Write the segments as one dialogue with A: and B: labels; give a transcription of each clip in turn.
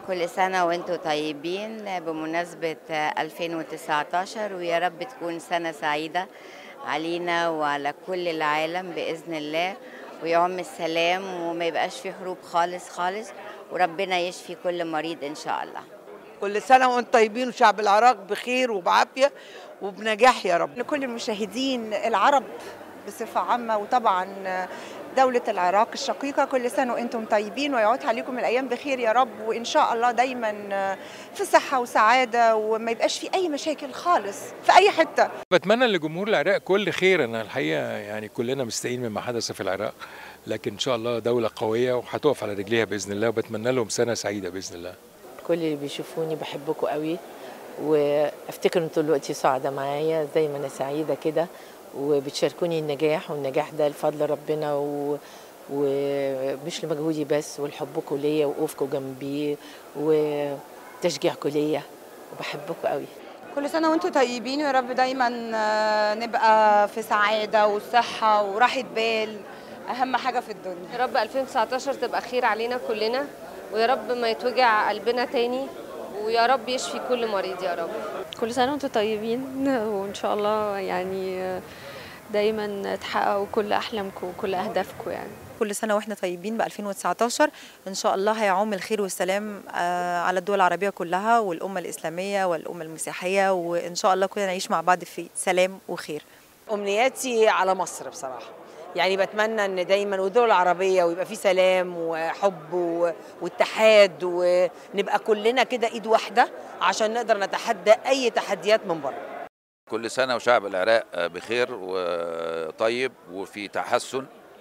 A: كل سنة وانتم طيبين بمناسبة 2019 ويا رب تكون سنة سعيدة علينا وعلى كل العالم بإذن الله ويعم السلام وما يبقاش في حروب خالص خالص وربنا يشفي كل مريض إن شاء الله
B: كل سنة وانتم طيبين وشعب العراق بخير وبعافية وبنجاح يا رب
C: لكل المشاهدين العرب بصفة عامة وطبعا دولة العراق الشقيقة كل سنة وانتم طيبين ويعود عليكم الأيام بخير يا رب وإن شاء الله دايما في صحة وسعادة وما يبقاش في أي مشاكل خالص في أي حتة
D: بتمنى لجمهور العراق كل خير انا الحقيقه يعني كلنا مستائين مما حدث في العراق لكن ان شاء الله دوله قويه وهتقف على رجليها باذن الله وبتمنى لهم سنه سعيده باذن الله
E: كل اللي بيشوفوني بحبكم قوي وافتكر انتوا دلوقتي سعداء معايا زي ما انا سعيده كده وبتشاركوني النجاح والنجاح ده لفضل ربنا و... ومش لمجهودي بس ولحبكم ليا وقوفكم جنبي وتشجيعكم ليا وبحبكم قوي
C: كل سنة وانتم طيبين ويا رب دايما نبقى في سعادة وصحة وراحة بال أهم حاجة في الدنيا
F: يا رب 2019 تبقى خير علينا كلنا ويا رب ما يتوجع قلبنا تاني ويا رب يشفي كل مريض يا رب
G: كل سنة وانتم طيبين وإن شاء الله يعني دايما تحققوا كل أحلامكم وكل أهدافكم يعني
H: كل سنة واحنا طيبين ب 2019 إن شاء الله هيعم الخير والسلام على الدول العربية كلها والأمة الإسلامية والأمة المسيحية وإن شاء الله كلنا نعيش مع بعض في سلام وخير
B: أمنياتي على مصر بصراحة يعني بتمنى ان دايما والدول العربيه ويبقى في سلام وحب واتحاد ونبقى كلنا كده ايد واحده عشان نقدر نتحدى اي تحديات من بره
I: كل سنه وشعب العراق بخير وطيب وفي تحسن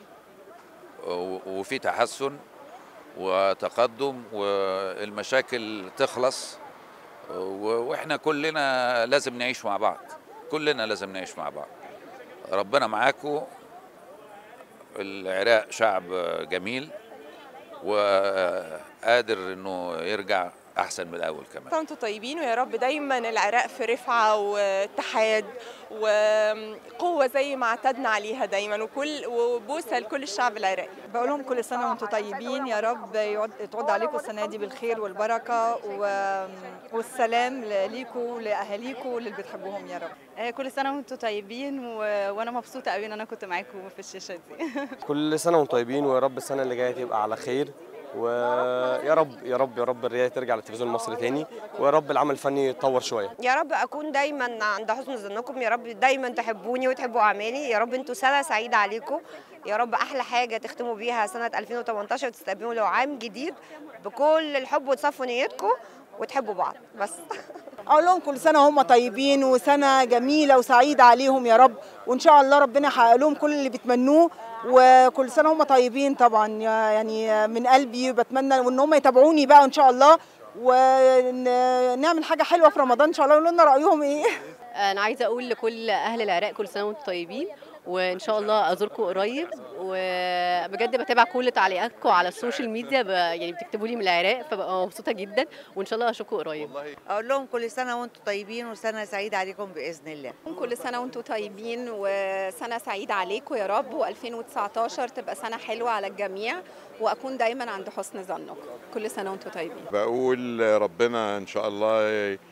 I: وفي تحسن وتقدم والمشاكل تخلص واحنا كلنا لازم نعيش مع بعض كلنا لازم نعيش مع بعض ربنا معاكم العراق شعب جميل وقادر انه يرجع احسن من الاول كمان
J: انتم طيبين ويا رب دايما العراق في رفعه واتحاد وقوه زي ما اعتدنا عليها دايما وكل وبوسه لكل الشعب العراقي
K: بقول لهم كل سنه وانتم طيبين يا رب تعود عليكم السنه دي بالخير والبركه والسلام ليكم ولاهاليكم واللي بتحبوهم يا رب
G: كل سنه وانتم طيبين و... وانا مبسوطه قوي ان انا كنت معاكم في الشاشه دي
L: كل سنه وانتم طيبين ويا رب السنه اللي جايه تبقى على خير ويا رب يا رب يا رب الرياضه ترجع للتلفزيون المصري تاني ويا رب العمل الفني يتطور شويه
M: يا رب اكون دايما عند حسن ظنكم يا رب دايما تحبوني وتحبوا اعمالي يا رب انتوا سنه سعيده عليكم يا رب احلى حاجه تختموا بيها سنه 2018 وتستقبلوا له عام جديد بكل الحب وتصفوا نيتكم وتحبوا بعض بس
C: اقول لهم كل سنه هم طيبين وسنه جميله وسعيده عليهم يا رب وان شاء الله ربنا يحقق لهم كل اللي بيتمنوه وكل سنه هم طيبين طبعا يعني من قلبي بتمنى وان هم يتابعوني بقى ان شاء الله ونعمل حاجه حلوه في رمضان ان شاء الله يقولوا لنا رايهم ايه
G: انا عايزه اقول لكل اهل العراق كل سنه وانتم طيبين وان شاء الله ازوركم قريب وبجد بتابع كل تعليقاتكم على السوشيال ميديا يعني بتكتبوا لي من العراق فببقى مبسوطه جدا وان شاء الله اشوفكم قريب
N: اقول لهم كل سنه وانتم طيبين وسنه سعيده عليكم باذن الله
J: كل سنه وانتم طيبين وسنه سعيده عليكم يا رب و2019 تبقى سنه حلوه على الجميع واكون دايما عند حسن ظنكم كل سنه وانتم طيبين
O: بقول ربنا ان شاء الله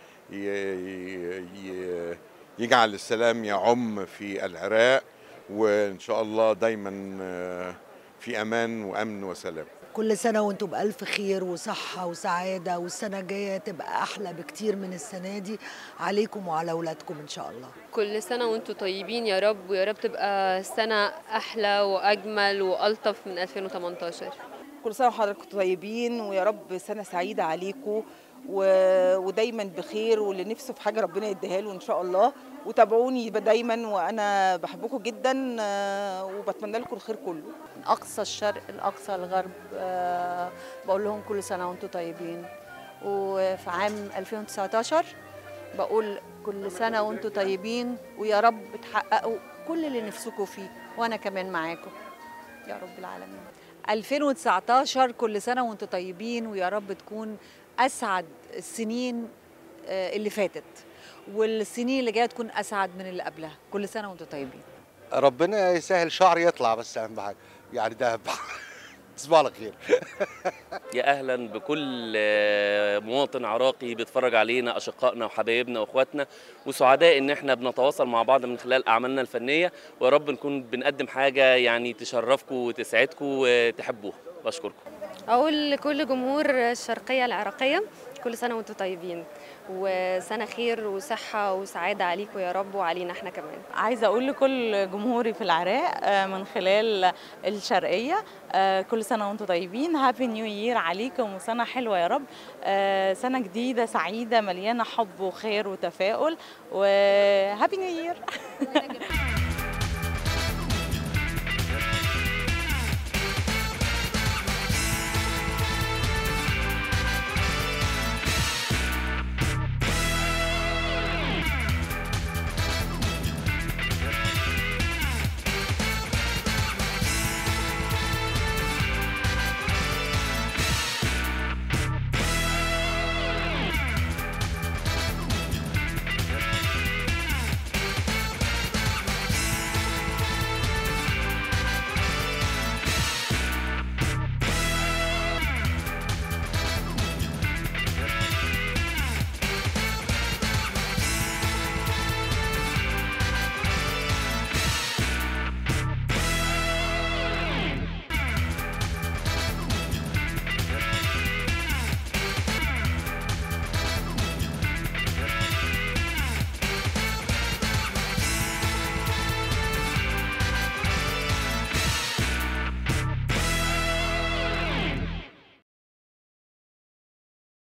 O: يجعل السلام يعم في العراق وان شاء الله دايما في امان وامن وسلام
P: كل سنه وانتم بالف خير وصحه وسعاده والسنه الجايه تبقى احلى بكتير من السنه دي عليكم وعلى اولادكم ان شاء الله
F: كل سنه وانتم طيبين يا رب ويا رب تبقى السنه احلى واجمل والطف من 2018
B: كل سنه وحضراتكم طيبين ويا رب سنه سعيده عليكم و... ودايما بخير واللي نفسه في حاجه ربنا يديها له ان شاء الله وتابعوني دايما وانا بحبكم جدا وبتمنى لكم الخير كله
Q: من اقصى الشرق لاقصى الغرب أه بقول لهم كل سنه وانتم طيبين وفي عام 2019 بقول كل سنه وانتم طيبين ويا رب تحققوا كل اللي نفسكم فيه وانا كمان معاكم يا رب العالمين
R: 2019 كل سنه وانتم طيبين ويا رب تكون اسعد السنين اللي فاتت والسنين اللي جايه تكون اسعد من اللي قبلها كل سنه وانتم طيبين
S: ربنا يسهل شعر يطلع بس اهم حاجه يعني ده تصبحوا على خير
T: يا اهلا بكل آه، مواطن عراقي بيتفرج علينا اشقائنا وحبايبنا واخواتنا وسعداء ان احنا بنتواصل مع بعض من خلال اعمالنا الفنيه ويا رب نكون بنقدم حاجه يعني تشرفكم وتسعدكم وتحبوها بشكركم
U: أقول لكل جمهور الشرقية العراقية كل سنة وانتم طيبين وسنة خير وصحة وسعادة عليكم يا رب وعلينا احنا كمان
V: عايزه اقول لكل جمهوري في العراق آه، من خلال الشرقيه آه، كل سنه وانتم طيبين هابي نيو يير عليكم وسنه حلوه يا رب آه، سنه جديده سعيده مليانه حب وخير وتفاؤل وهابي نيو يير